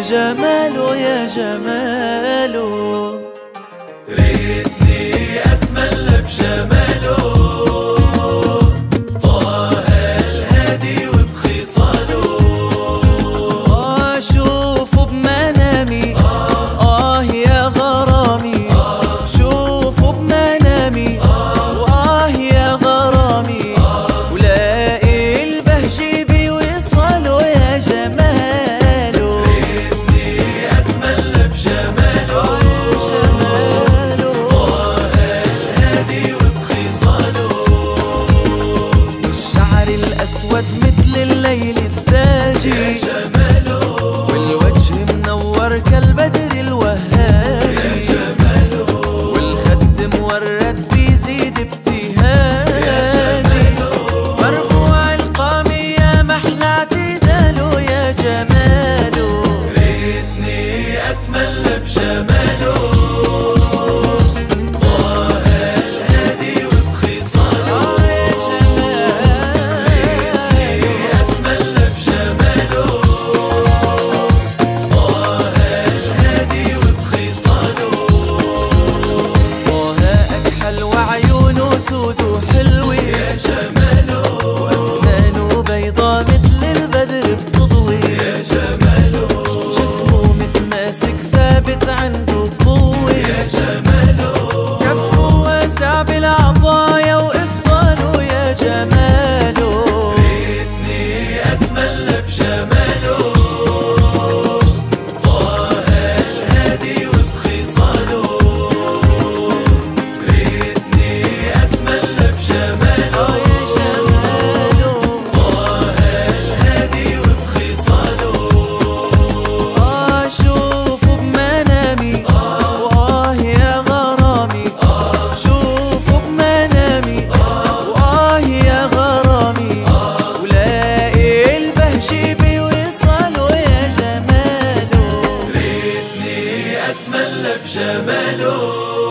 جماله يا جماله ريتني أتملى بجماله طه الهادي وبخصاله أشوفه بمنامي آه يا غرامي شوفه بمنامي وآه يا غرامي ولاقي البهجة بوصاله يا جماله ريتني أتملى بجماله جماله طه الهادي وبخصاله الشعر الأسود مثل الليل التاجي جماله والوجه منور كالبدر الوهاجي والخد مورد بيزيد ابتهاجي مربوع القامي يا محلى اعتداله يا جماله ريتني أتملى بجماله طه الهادي وبخصاله آه يا جماله أتملى بجماله طه الهادي وبخصاله طه أكحل وعيونه سود وحلوة يا جماله وأسنانه بيضا مثل البدر بتضوي يا جماله جسمه متماسك ثابت عنده قوة يا جماله كفه واسع بالعطايا وإفضاله يا جماله ريتني أتملى بجماله طه الهادي وبخصاله ريتني أتملى بجماله آه يا جماله طه الهادي وبخصاله أشوفه بمنامي وآه يا غرامي شوفه بمنامي وآه يا غرامي ولاقي البهجة بوصاله يا جماله ريتني أتملى بجماله